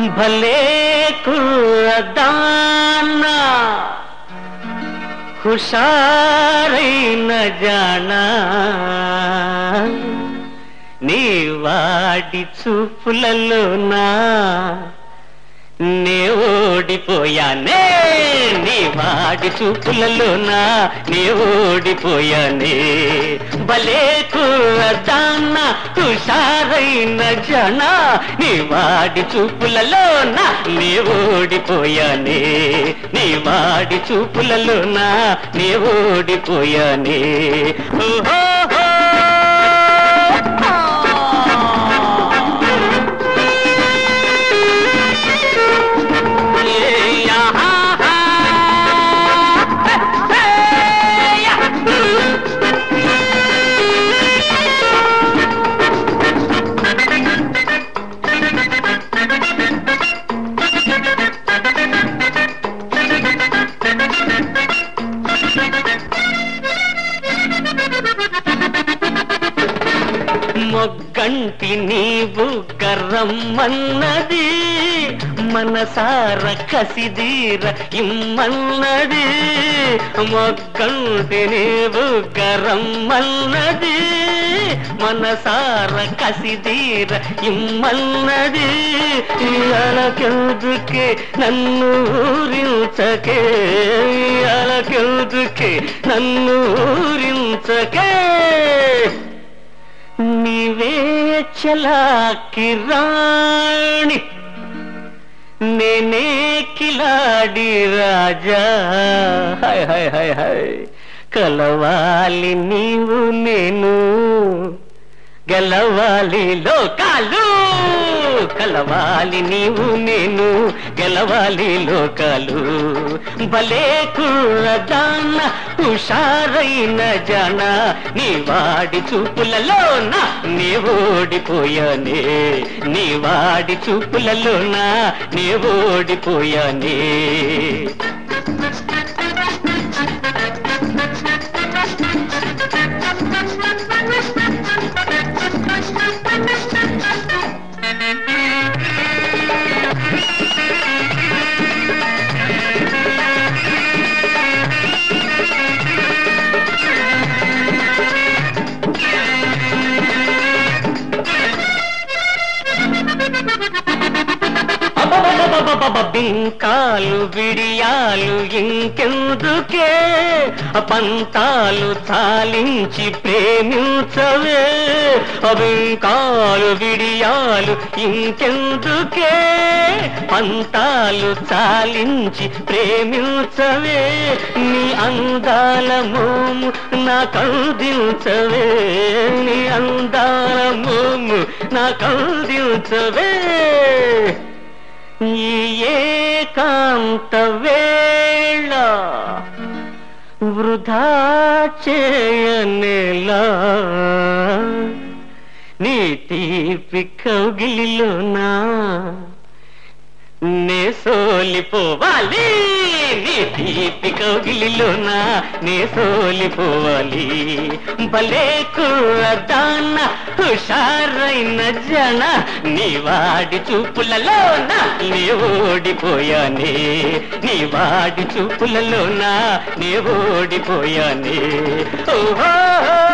భలే కుర్రదానా హుషారైన జానా నీ వాడి చూపులలోనా నే ఓడిపోయానే నీ వాడి చూపులలోనా నే ఓడిపోయానే భలే కుర్రదాన్న హుషారైన జన నీ వాడి చూపులలోనా నే ఓడిపోయానే నీ వాడి చూపులలోనా నే ఓడిపోయానే ఓహో మొగ్గంటి నీవు గర్రమ్మన్నది మనసార కసిదీర ఇమ్మన్నది మొగ్గంటి నీవు గర్రమ్మన్నది మనసార కసిదీర ఇమ్మన్నది అలకెందుకే నన్ను ఊరించకే అలకెందుకే నన్ను ఊరించకే నీవే చలాకి రాణి నేనే కిలాడి రాజా హాయ్ హాయ్ హాయ్ హాయ్ కలవాలి నీవు నేను గెలవాలి లోకాలు కలవాలి నీవు నేను గెలవాలి లోకాలు భలే కుర్రదాన హుషారైన జన నీ వాడి చూపులలోన నీ ఓడిపోయానే నీ వాడి చూపులలోన నీ ఓడిపోయానే అబ్బబ్బబ్బబ్బబ్బబ్బ బింకాలు విడియాలు ఇంకెందుకే పంతాలు తాలించి ప్రేమించవే అబింకాలు విడియాలు ఇంకెందుకే పంతాలు చాలించి ప్రేమించవే నీ అందాల మోము నా కందించవే నీ అందాల మోము నా కందించవే ఈ ఏకాంత వేళ వృధా చేయనేలా నీ తీపి కౌగిలిలోనా నే సోలిపోవాలి నీ తీపి కౌగిలిలోనా నే సోలిపోవాలి భలే కుర్రదాన హుషారైన జన నీ వాడి చూపులలోన నీ ఓడిపోయానే నీ వాడి చూపులలోన నీ ఓడిపోయానే ఓహో